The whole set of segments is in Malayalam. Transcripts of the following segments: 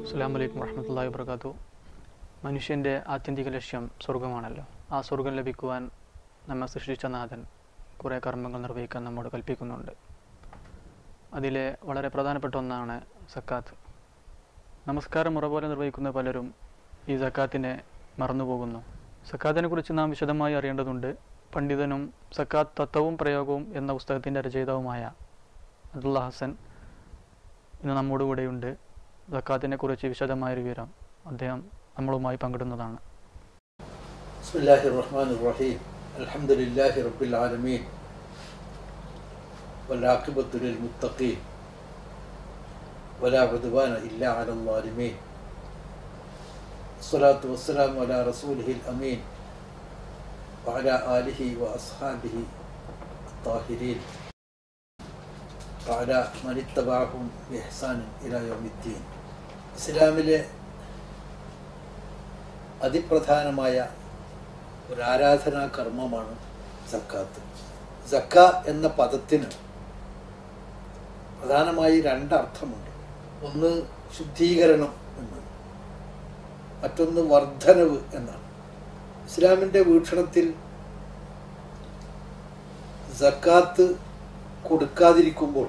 അസ്സാം വലൈക്കും വർഹമത്തല്ലാ വാബർക്കാത്തു മനുഷ്യൻ്റെ ആത്യന്തിക ലക്ഷ്യം സ്വർഗമാണല്ലോ ആ സ്വർഗം ലഭിക്കുവാൻ നമ്മെ സൃഷ്ടിച്ച നാഥൻ കുറേ കർമ്മങ്ങൾ നിർവഹിക്കാൻ നമ്മോട് കൽപ്പിക്കുന്നുണ്ട് അതിലെ വളരെ പ്രധാനപ്പെട്ട ഒന്നാണ് സക്കാത്ത് നമസ്കാരം മുറ പോലെ നിർവഹിക്കുന്ന പലരും ഈ സക്കാത്തിനെ മറന്നുപോകുന്നു സക്കാത്തിനെ കുറിച്ച് നാം വിശദമായി അറിയേണ്ടതുണ്ട് പണ്ഡിതനും സക്കാത്ത് തത്വവും പ്രയോഗവും എന്ന പുസ്തകത്തിൻ്റെ രചയിതാവുമായ അബ്ദുള്ള ഹസൻ ഇന്ന് നമ്മോട് കൂടെയുണ്ട് സക്കാത്തിനെ കുറിച്ച് വിശദമായൊരു വിവരം അദ്ദേഹം നമ്മളുമായി പങ്കിടുന്നതാണ് بسم الله الرحمن الرحيم الحمد لله رب العالمين والعاقبة للمتقين ولا عدوان إلا على الظالمين الصلاة والسلام على رسوله الأمين وعلى آله وأصحابه الطاهرين وعلى من اتبعهم بإحسان إلى يوم الدين ഇസ്ലാമിലെ അതിപ്രധാനമായ ഒരു ആരാധനാ കർമ്മമാണ് സക്കാത്ത് സക്ക എന്ന പദത്തിന് പ്രധാനമായി രണ്ടർത്ഥമുണ്ട് ഒന്ന് ശുദ്ധീകരണം എന്നാണ് മറ്റൊന്ന് വർധനവ് എന്നാണ് ഇസ്ലാമിൻ്റെ വീക്ഷണത്തിൽ സക്കാത്ത് കൊടുക്കാതിരിക്കുമ്പോൾ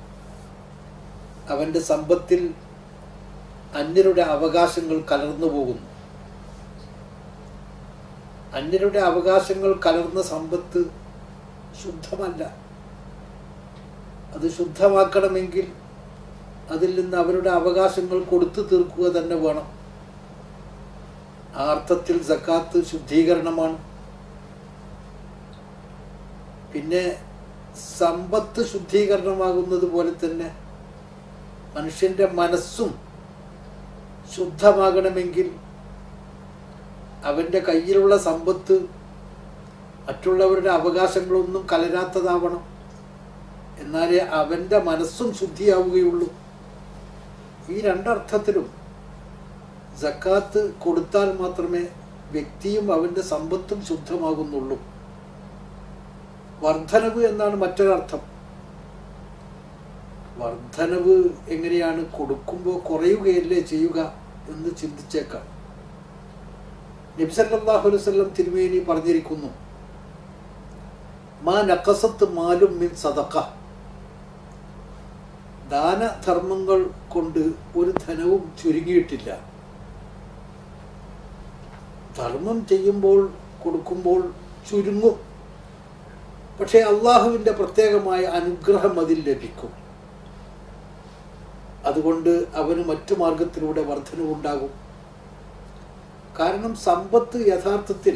അവൻ്റെ സമ്പത്തിൽ അന്യരുടെ അവകാശങ്ങൾ കലർന്നു പോകുന്നു അന്യരുടെ അവകാശങ്ങൾ കലർന്ന സമ്പത്ത് ശുദ്ധമല്ല അത് ശുദ്ധമാക്കണമെങ്കിൽ അതിൽ നിന്ന് അവരുടെ അവകാശങ്ങൾ കൊടുത്തു തീർക്കുക തന്നെ വേണം ആ അർത്ഥത്തിൽ സക്കാത്ത് ശുദ്ധീകരണമാണ് പിന്നെ സമ്പത്ത് ശുദ്ധീകരണമാകുന്നത് പോലെ തന്നെ മനുഷ്യന്റെ മനസ്സും ശുദ്ധമാകണമെങ്കിൽ അവൻ്റെ കയ്യിലുള്ള സമ്പത്ത് മറ്റുള്ളവരുടെ അവകാശങ്ങളൊന്നും കലരാത്തതാവണം എന്നാലേ അവൻ്റെ മനസ്സും ശുദ്ധിയാവുകയുള്ളൂ ഈ രണ്ടർത്ഥത്തിലും ജക്കാത്ത് കൊടുത്താൽ മാത്രമേ വ്യക്തിയും അവൻ്റെ സമ്പത്തും ശുദ്ധമാകുന്നുള്ളൂ വർധനവ് എന്നാണ് മറ്റൊരർത്ഥം വർധനവ് എങ്ങനെയാണ് കൊടുക്കുമ്പോൾ കുറയുകയല്ലേ ചെയ്യുക എന്ന് ചിന്തിച്ചേക്കാം നബ്സല്ലാഹു വസ്ലം തിരുമേനി പറഞ്ഞിരിക്കുന്നു മാ നക്കസത്ത് മാലും മിൻ സദക്ക ദാനധർമ്മങ്ങൾ കൊണ്ട് ഒരു ധനവും ചുരുങ്ങിയിട്ടില്ല ധർമ്മം ചെയ്യുമ്പോൾ കൊടുക്കുമ്പോൾ ചുരുങ്ങും പക്ഷേ അള്ളാഹുവിൻ്റെ പ്രത്യേകമായ അനുഗ്രഹം അതിൽ ലഭിക്കും അതുകൊണ്ട് അവന് മറ്റു മാർഗത്തിലൂടെ വർധനവുണ്ടാകും കാരണം സമ്പത്ത് യഥാർത്ഥത്തിൽ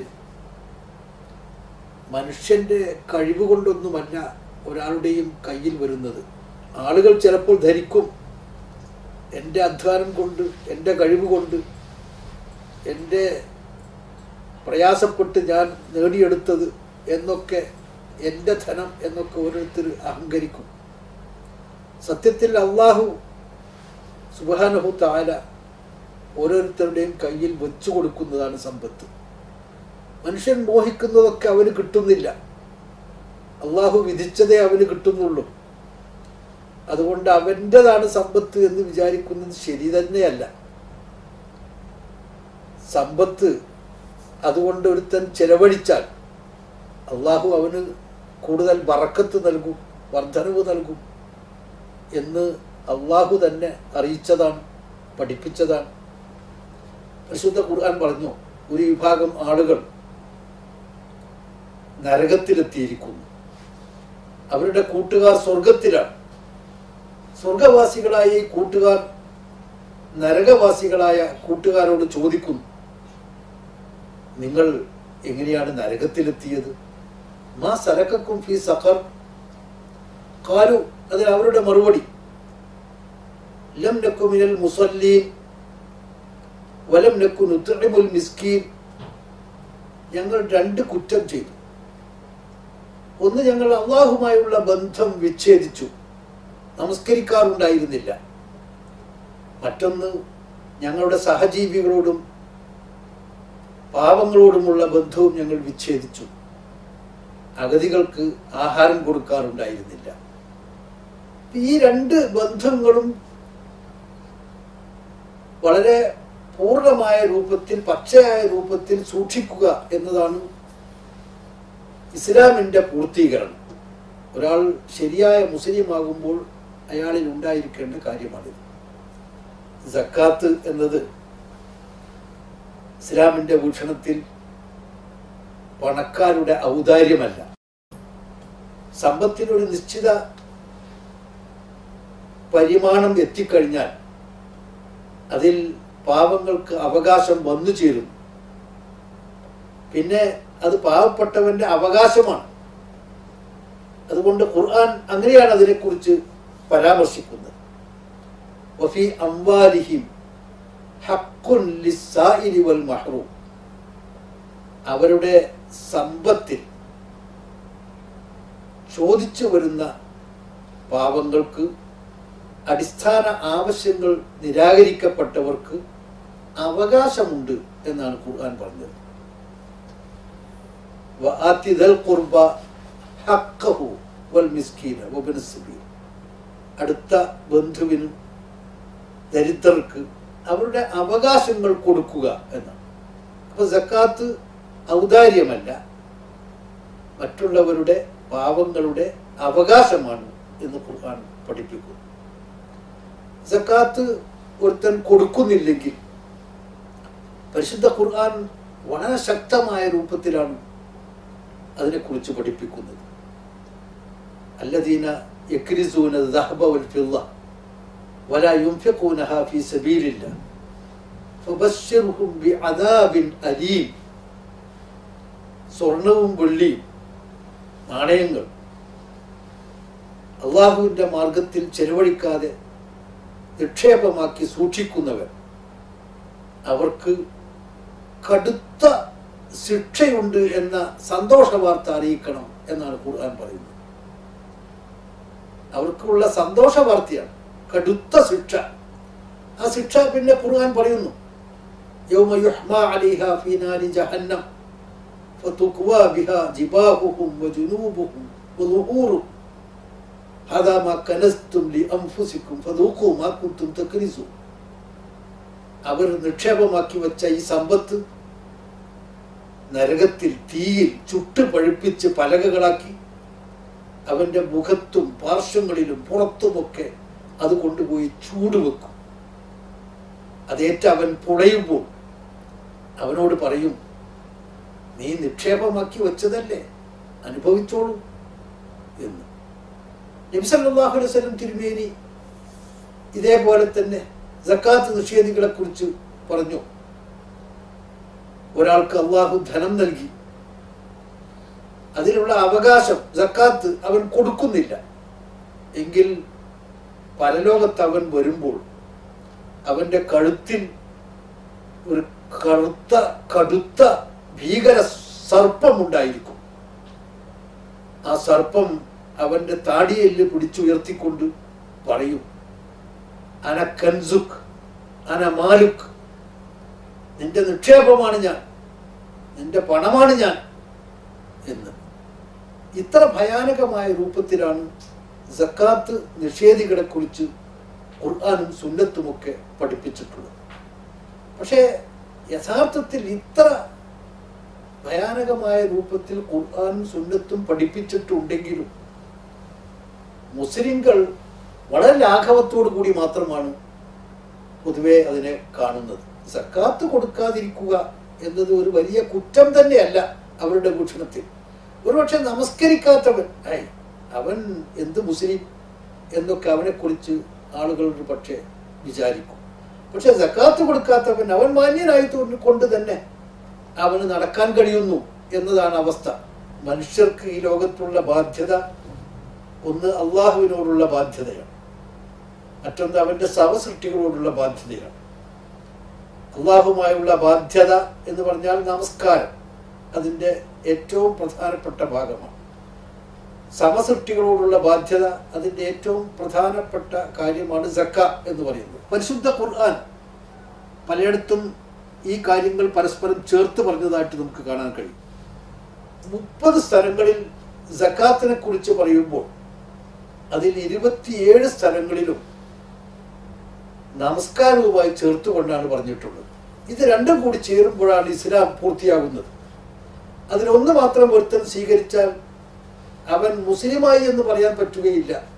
മനുഷ്യന്റെ കഴിവ് കൊണ്ടൊന്നുമല്ല ഒരാളുടെയും കയ്യിൽ വരുന്നത് ആളുകൾ ചിലപ്പോൾ ധരിക്കും എൻ്റെ അധ്വാനം കൊണ്ട് എൻ്റെ കഴിവ് കൊണ്ട് എൻ്റെ പ്രയാസപ്പെട്ട് ഞാൻ നേടിയെടുത്തത് എന്നൊക്കെ എൻ്റെ ധനം എന്നൊക്കെ ഓരോരുത്തർ അഹങ്കരിക്കും സത്യത്തിൽ അള്ളാഹു സുബാനഹു താല ഓരോരുത്തരുടെയും കയ്യിൽ വെച്ചു കൊടുക്കുന്നതാണ് സമ്പത്ത് മനുഷ്യൻ മോഹിക്കുന്നതൊക്കെ അവന് കിട്ടുന്നില്ല അള്ളാഹു വിധിച്ചതേ അവന് കിട്ടുന്നുള്ളൂ അതുകൊണ്ട് അവൻ്റെതാണ് സമ്പത്ത് എന്ന് വിചാരിക്കുന്നത് ശരി തന്നെയല്ല സമ്പത്ത് അതുകൊണ്ട് ഒരുത്തൻ ചെലവഴിച്ചാൽ അള്ളാഹു അവന് കൂടുതൽ വറക്കത്ത് നൽകും വർധനവ് നൽകും എന്ന് അള്ളാഹു തന്നെ അറിയിച്ചതാണ് പഠിപ്പിച്ചതാണ് പരിശുദ്ധ ഖുർആൻ പറഞ്ഞു ഒരു വിഭാഗം ആളുകൾ നരകത്തിലെത്തിയിരിക്കുന്നു അവരുടെ കൂട്ടുകാർ സ്വർഗത്തിലാണ് സ്വർഗവാസികളായ ഈ കൂട്ടുകാർ നരകവാസികളായ കൂട്ടുകാരോട് ചോദിക്കുന്നു നിങ്ങൾ എങ്ങനെയാണ് നരകത്തിലെത്തിയത് മാ സരക്കും ഫീ സഖർ കാലു അതിന് അവരുടെ മറുപടി ലം നക്കു മിനൽ മുസല്ലീൻ വലം നക്കു നുത്രിമുൽ മിസ്കീൻ ഞങ്ങൾ രണ്ട് കുറ്റം ചെയ്തു ഒന്ന് ഞങ്ങൾ അള്ളാഹുമായുള്ള ബന്ധം വിച്ഛേദിച്ചു നമസ്കരിക്കാറുണ്ടായിരുന്നില്ല മറ്റൊന്ന് ഞങ്ങളുടെ സഹജീവികളോടും പാവങ്ങളോടുമുള്ള ബന്ധവും ഞങ്ങൾ വിച്ഛേദിച്ചു അഗതികൾക്ക് ആഹാരം കൊടുക്കാറുണ്ടായിരുന്നില്ല ഈ രണ്ട് ബന്ധങ്ങളും വളരെ പൂർണ്ണമായ രൂപത്തിൽ പച്ചയായ രൂപത്തിൽ സൂക്ഷിക്കുക എന്നതാണ് ഇസ്ലാമിൻ്റെ പൂർത്തീകരണം ഒരാൾ ശരിയായ മുസ്ലിം ആകുമ്പോൾ അയാളിൽ ഉണ്ടായിരിക്കേണ്ട കാര്യമാണിത് സക്കാത്ത് എന്നത് ഇസ്ലാമിൻ്റെ വീക്ഷണത്തിൽ പണക്കാരുടെ ഔദാര്യമല്ല സമ്പത്തിനൊരു നിശ്ചിത പരിമാണം എത്തിക്കഴിഞ്ഞാൽ അതിൽ പാവങ്ങൾക്ക് അവകാശം വന്നു ചേരുന്നു പിന്നെ അത് പാവപ്പെട്ടവന്റെ അവകാശമാണ് അതുകൊണ്ട് ഖുർആൻ അങ്ങനെയാണ് അതിനെക്കുറിച്ച് പരാമർശിക്കുന്നത് വഫി അംവാലിഹിം ഹക്കുൻ ലിസ്സായിരി വൽ മഹ്റൂം അവരുടെ സമ്പത്തിൽ ചോദിച്ചു വരുന്ന പാവങ്ങൾക്ക് അടിസ്ഥാന ആവശ്യങ്ങൾ നിരാകരിക്കപ്പെട്ടവർക്ക് അവകാശമുണ്ട് എന്നാണ് ഖുർആൻ പറഞ്ഞത് وآت ذا القربى حقه والمسكين وابن السبيل അടുത്ത ബന്ധുവിനും ദരിദ്രർക്ക് അവരുടെ അവകാശങ്ങൾ കൊടുക്കുക എന്നാണ് അപ്പൊ സക്കാത്ത് ഔദാര്യമല്ല മറ്റുള്ളവരുടെ പാവങ്ങളുടെ അവകാശമാണ് എന്ന് ഖുർആൻ പഠിപ്പിക്കുന്നു സക്കാത്ത് ഒരുത്തൻ കൊടുക്കുന്നില്ലെങ്കിൽ പരിശുദ്ധ ഖുർആൻ വളരെ ശക്തമായ രൂപത്തിലാണ് അതിനെക്കുറിച്ച് പഠിപ്പിക്കുന്നത് അല്ലദീന യക്രിസൂന ദഹബ വൽ ഫിദ്ദ വലാ യുൻഫിഖൂനഹ ഫീ സബീലില്ലാ ഫബശ്ശിർഹും ബിഅദാബിൻ അലീം സ്വർണവും വെള്ളിയും നാണയങ്ങൾ അള്ളാഹുവിൻ്റെ മാർഗത്തിൽ ചെലവഴിക്കാതെ നിക്ഷേപമാക്കി സൂക്ഷിക്കുന്നവർ അവർക്ക് കടുത്ത ശിക്ഷയുണ്ട് എന്ന സന്തോഷ വാർത്ത അറിയിക്കണം എന്നാണ് ഖുർആൻ പറയുന്നത് അവർക്കുള്ള സന്തോഷ വാർത്തയാണ് കടുത്ത ശിക്ഷ ആ ശിക്ഷ പിന്നെ ഖുർആൻ പറയുന്നു യൗമ യുഹ്മാ അലൈഹ ഫീ നാരി ജഹന്നം ഫതുക്വാ ബിഹാ ജിബാഹുഹും വജുനൂബുഹും വദുഹൂറുഹും ഹദാ മാ കനസ്തും ലി അൻഫുസിക്കും ഫദൂഖൂ മാ കുൻതും തക്രിസൂൻ അവർ നിക്ഷേപമാക്കി വെച്ച ഈ സമ്പത്ത് നരകത്തിൽ തീയിൽ ചുട്ട് പഴുപ്പിച്ച് പലകകളാക്കി അവന്റെ മുഖത്തും പാർശ്വങ്ങളിലും പുറത്തുമൊക്കെ അത് കൊണ്ടുപോയി ചൂട് വെക്കും അതേറ്റ് അവൻ പുളയുമ്പോൾ അവനോട് പറയും നീ നിക്ഷേപമാക്കി വെച്ചതല്ലേ അനുഭവിച്ചോളൂ എന്ന് നബിസല്ലാഹു അലൈഹി വസല്ലം തിരുമേനി ഇതേപോലെ തന്നെ സക്കാത്ത് നിഷേധികളെ കുറിച്ച് പറഞ്ഞു ഒരാൾക്ക് അള്ളാഹു ധനം നൽകി അതിലുള്ള അവകാശം സക്കാത്ത് അവൻ കൊടുക്കുന്നില്ല എങ്കിൽ പരലോകത്ത് അവൻ വരുമ്പോൾ അവന്റെ കഴുത്തിൽ ഒരു കറുത്ത കടുത്ത ഭീകര സർപ്പമുണ്ടായിരിക്കും ആ സർപ്പം അവന്റെ താടിയെല്ല് പിടിച്ചുയർത്തിക്കൊണ്ട് പറയും അന കൻസുഖ് അന മാലുഖ് നിന്റെ നിക്ഷേപമാണ് ഞാൻ നിന്റെ പണമാണ് ഞാൻ എന്ന് ഇത്ര ഭയാനകമായ രൂപത്തിലാണ് സക്കാത്ത് നിഷേധികളെ കുറിച്ച് ഖുർആാനും സുന്നത്തുമൊക്കെ പഠിപ്പിച്ചിട്ടുള്ളത് പക്ഷേ യഥാർത്ഥത്തിൽ ഇത്ര ഭയാനകമായ രൂപത്തിൽ ഖുർആാനും സുന്നത്തും പഠിപ്പിച്ചിട്ടുണ്ടെങ്കിലും മുസ്ലിങ്ങൾ വളരെ ലാഘവത്തോടു കൂടി മാത്രമാണ് പൊതുവെ അതിനെ കാണുന്നത് സക്കാത്ത് കൊടുക്കാതിരിക്കുക എന്നത് ഒരു വലിയ കുറ്റം തന്നെയല്ല അവരുടെ വീക്ഷണത്തിൽ ഒരുപക്ഷെ നമസ്കരിക്കാത്തവൻ ഐ അവൻ എന്ത് മുസ്ലിം എന്നൊക്കെ അവനെ കുറിച്ച് ആളുകൾ ഒരു പക്ഷേ വിചാരിക്കും പക്ഷെ സക്കാത്ത് കൊടുക്കാത്തവൻ അവൻ മാന്യനായി തോന്നി കൊണ്ട് തന്നെ അവന് നടക്കാൻ കഴിയുന്നു എന്നതാണ് അവസ്ഥ മനുഷ്യർക്ക് ഈ ലോകത്തുള്ള ബാധ്യത ഒന്ന് അള്ളാഹുവിനോടുള്ള ബാധ്യതയാണ് മറ്റൊന്ന് അവന്റെ സവസൃഷ്ടികളോടുള്ള ബാധ്യതയാണ് അള്ളാഹുമായുള്ള ബാധ്യത എന്ന് പറഞ്ഞാൽ നമസ്കാരം അതിൻ്റെ ഏറ്റവും പ്രധാനപ്പെട്ട ഭാഗമാണ് സമസൃഷ്ടികളോടുള്ള ബാധ്യത അതിൻ്റെ ഏറ്റവും പ്രധാനപ്പെട്ട കാര്യമാണ് സക്ക എന്ന് പറയുന്നത് പരിശുദ്ധ ഖുർആൻ പലയിടത്തും ഈ കാര്യങ്ങൾ പരസ്പരം ചേർത്ത് പറഞ്ഞതായിട്ട് നമുക്ക് കാണാൻ കഴിയും മുപ്പത് സ്ഥലങ്ങളിൽ സക്കാത്തിനെ കുറിച്ച് പറയുമ്പോൾ അതിൽ ഇരുപത്തിയേഴ് സ്ഥലങ്ങളിലും നമസ്കാരവുമായി ചേർത്തുകൊണ്ടാണ് പറഞ്ഞിട്ടുള്ളത് ഇത് രണ്ടും കൂടി ചേരുമ്പോഴാണ് ഇസ്ലാം പൂർത്തിയാകുന്നത് അതിലൊന്ന് മാത്രം ഒരുത്തൻ സ്വീകരിച്ചാൽ അവൻ മുസ്ലിമായി എന്ന് പറയാൻ പറ്റുകയില്ല